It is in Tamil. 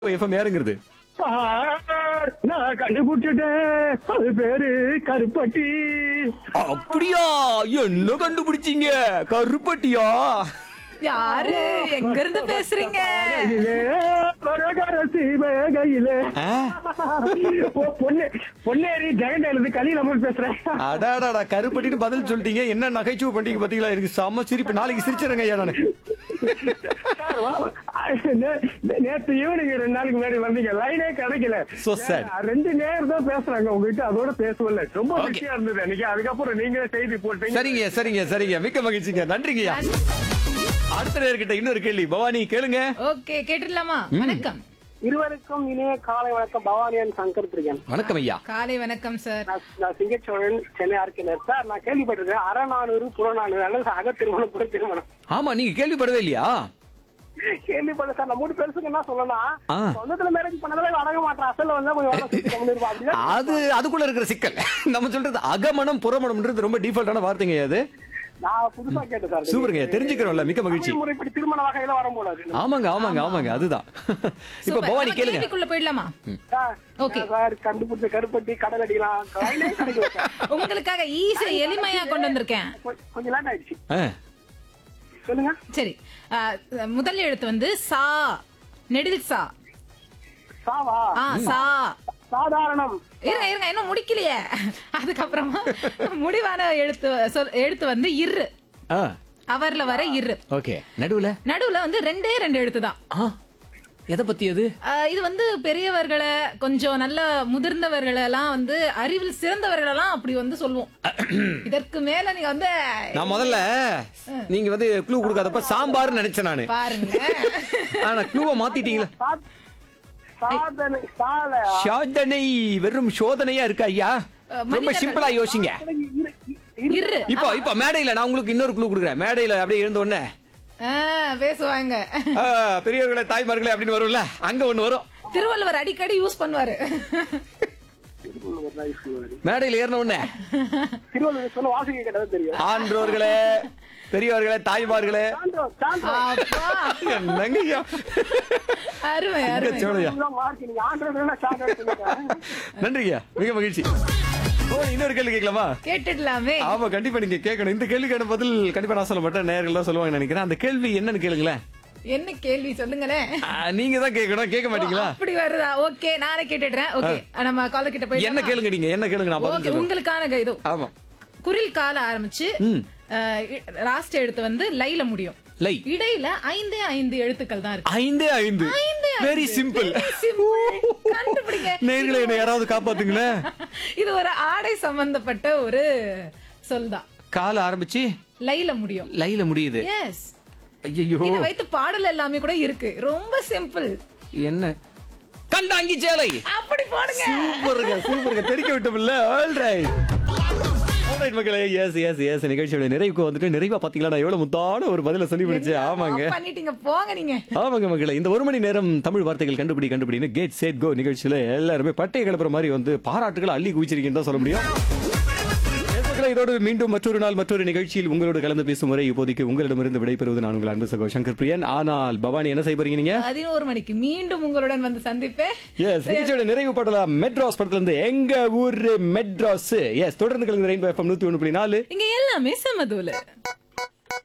எஃப்எம் யாருங்கிறது சார், நான் கண்டுபிடிச்சிட்டேன் அது பேரு கருப்பட்டி அப்படியா என்ன கண்டுபிடிச்சீங்க கருப்பட்டியா யாரு எங்க இருந்து பேசுறீங்க கையிலே, கொரகரசி வேகையிலே. ஆ? பொ- பொன்னே- பொன்னேரி ஜெகண்டேலது கலி நம்ம பேசுறேன் அடாடாடா கருப்பட்டின்னு பதில் சொல்லிட்டீங்க என்ன நகைச்சுவை பண்றீங்க பாத்தீங்களா எனக்கு செம்ம சிரிப்பு நாளைக்கு சிரிச்சிருங்க ஐயா நானு சார், வா- நே- நேத்து ஈவினிங் ரெண்டு நாளைக்கு முன்னாடி வந்தீங்க லைனே கிடைக்கல So sad. ஏன், ரெண்டு நேரம் தான் பேசுறாங்க உங்ககிட்ட அதோட பேசவில்லை ரொம்ப Okay. பிஸியா இருந்தது அன்னைக்கு அதுக்கப்புறம் நீங்க செய்தி போட்டீங்க சரிங்க சரிங்க சரிங்க மிக்க மகிழ்ச்சிங்க நன்றிங்கய்யா அடுத்த நேர்கிட்ட இன்னொரு கேள்வி பவானி கேளுங்க ஓகே கேட்டுடலாமா வணக்கம் இருவருக்கும் இனிய காலை வணக்கம் பவானியன் சங்கர் பிரியன் வணக்கம் ஐயா காலை வணக்கம் சார் நான் நான் சிங்கச்சோழன் சென்னை ஆர்கினர் சார் நான் கேள்விப்பட்டிருக்கேன் அறநானூறு புறநானூறு அல்லது அக திருமணம் புற திருமணம் ஆமா நீங்க கேள்விப்படவே இல்லையா கேள்விப்பட்ட சார் நம்ம மூணு பேருக்கு என்ன சொல்லலாம் ஆ. சொந்தத்துல மேரேஜ் பண்ணதால அடங்க மாட்டேன் அசல் வந்தா கொஞ்சம் வர சுத்தி கம்முனு இருப்பா. அப்படிதான் அது அதுக்குள்ள இருக்கிற சிக்கல் நம்ம சொல்றது அகமனம் புறமணம்ன்றது ரொம்ப டிஃபால்ட்டான வார்த்தைங்க அது நான் புதுசா கேட்டேன் சார் சூப்பருங்க தெரிஞ்சுக்கிறோம்ல மிக்க மகிழ்ச்சி தமிழ் முறைப்படி திருமண வகையில வர போடாது ஆமாங்க ஆமாங்க ஆமாங்க அதுதான் இப்ப சூப்பர். பவானி நம்ம கேளுங்க கேள்விக்குள்ள போயிடலாமா சார், Okay. சார் கண்டுபிடிச்ச கருப்பட்டி கடல் அடிக்கலாம் லைனே கிடைக்கல சார். உங்களுக்காக ஈஸியா எளிமையா கொண்டு வந்திருக்கேன் கொஞ்ச- கொஞ்சம் லேட் ஆயிடுச்சு ஆ, சொல்லுங்க சரி அஹ், முதல் எழுத்து வந்து சா நெடில் சா சாவா ஆ சா சாதாரணம் இருங்க இருங்க இன்னும் முடிக்கலையே அதுக்கப்புறமா முடிவான எழுத்து சொல் எழுத்து வந்து இரு ஆ, அவர்ல வர இரு ஓகே நடுவுல நடுவுல வந்து ரெண்டே ரெண்டு எழுத்து தான் ஆ, எதை பத்தி அது ஆஹ் இது வந்து பெரியவர்களை கொஞ்சம் நல்ல முதிர்ந்தவர்களை எல்லாம் வந்து அறிவில் சிறந்தவர்கள் எல்லாம் அப்படி வந்து சொல்லுவோம் இதற்கு மேல நீங்க வந்து நான் முதல்ல நீங்க வந்து க்ளூ கொடுக்காதப்ப சாம்பார் நினைச்சேன் நானு பாருங்க ஆனா க்ளூவை மாத்திட்டீங்களா சா- சாதனை சால சாதனை வெறும் சோதனையா இருக்கா ஐயா ரொம்ப மனிதர்கள். சிம்பிளா யோசிங்க இரு- இரு- இரு இப்போ இப்போ மேடையில நான் உங்களுக்கு இன்னொரு க்ளூ கொடுக்குறேன் மேடையில அப்படியே இருந்த உடனே ஆஹ் பேசுவாங்க ஆ, பெரியவர்களே தாய்மார்களே அப்படின்னு வரும்ல அங்க ஒண்ணு வரும் திருவள்ளுவர் அடிக்கடி யூஸ் பண்ணுவாரு மேடையில ஏறின உடனே திருவள்ளுவர் சொல்ல வாசிக்க கேட்டது தெரியும் ஆன்றோர்களே பெரியவர்களே தாய்மார்களே சான்றோர், சான்றோர். அப்பா என்னங்க ஐயா? அருமை இந்த அருமை சோழையா இதுதான் mark. நீங்க ஆண்டவர்களா சான்றோர் சொல்லுங்க. நன்றிங்க மிக மகிழ்ச்சி ஓ இன்னொரு கேள்வி கேட்கலாமா கேட்டுடலாமே ஆமா கண்டிப்பா நீங்க கேட்கணும் இந்த கேள்விக்கான பதில் கண்டிப்பா நான் சொல்ல மாட்டேன் நேர்கள் தான் சொல்லுவாங்க நினைக்கிறேன் அந்த கேள்வி என்னன்னு கேளுங்களேன் என்ன கேள்வி சொல்லுங்களேன் ஆ, நீங்க தான் கேட்கணும் கேட்க மாட்டீங்களா அப்படி வருதா ஓகே நானே கேட்டுடுறேன் ஓகே நம்ம கால கிட்ட போய் என்ன கேளுங்க நீங்க என்ன கேளுங்க நான் பதில் ஓகே சொல்றேன் உங்களுக்கான இது ஆமா குரில் கால ஆரம்பிச்சு ம். லாஸ்ட் எழுத்து வந்து லைல முடியும் லை இடையில ஐந்தே ஐந்து எழுத்துக்கள் தான் இருக்கு ஐந்தே ஐந்து ஐந்தே வெரி ஐந்து. Simple Very simple. கண்டுபிடிங்க நேர்களை என்ன யாராவது காப்பாத்துங்களேன் இது ஒரு ஆடை சம்பந்தப்பட்ட ஒரு சொல் தான் கால ஆரம்பிச்சு லைல முடியும் லைல முடியுது எஸ் ஐயோ இத வைத்து பாடல் எல்லாமே கூட இருக்கு ரொம்ப சிம்பிள் என்ன கண்டாங்கி சேலை அப்படி போடுங்க சூப்பருங்க சூப்பருங்க தெரிக்க விட்டோம்ல ஆல் ரைட் ஆல்ரைட் மக்களே எஸ் எஸ் எஸ் நிகழ்ச்சியோட நிறைவுக்கு வந்துட்டு நிறைவா பாத்தீங்களா நான் எவ்வளவு முத்தான ஒரு பதில சொல்லி முடிச்சேன் ஆமாங்க Off பண்ணிட்டீங்க போங்க நீங்க ஆமாங்க மக்களே இந்த ஒரு மணி நேரம் தமிழ் வார்த்தைகள் கண்டுபிடி கண்டுபிடின்னு கேட் சேட் கோ நிகழ்ச்சியில எல்லாருமே பட்டை கிளப்புற மாதிரி வந்து பாராட்டுகள் அள்ளி குவிச்சிருக்கீங்கன்னு தான் சொல்ல முடியும் Yes, மக்களே, இதோடு மீண்டும் மற்றொரு நாள் மற்றொரு நிகழ்ச்சியில் உங்களோடு கலந்து பேசும் முறை இப்போதைக்கு உங்களிடமிருந்து விடைபெறுவது நான் உங்கள் அன்பு சகோ சங்கர் பிரியன் ஆனால் பவானி என்ன செய்ய போறீங்க நீங்க பதினோரு மணிக்கு மீண்டும் உங்களுடன் வந்து சந்திப்பேன் எஸ் நிகழ்ச்சியோட நிறைவு படலாம் மெட்ராஸ் படத்துல இருந்து எங்க ஊரு மெட்ராஸ் எஸ் தொடர்ந்து கலந்து ரெயின்போ எஃப்எம் நூத்தி ஒண்ணு புள்ளி நாலு இங்க எல்லாமே சமதூல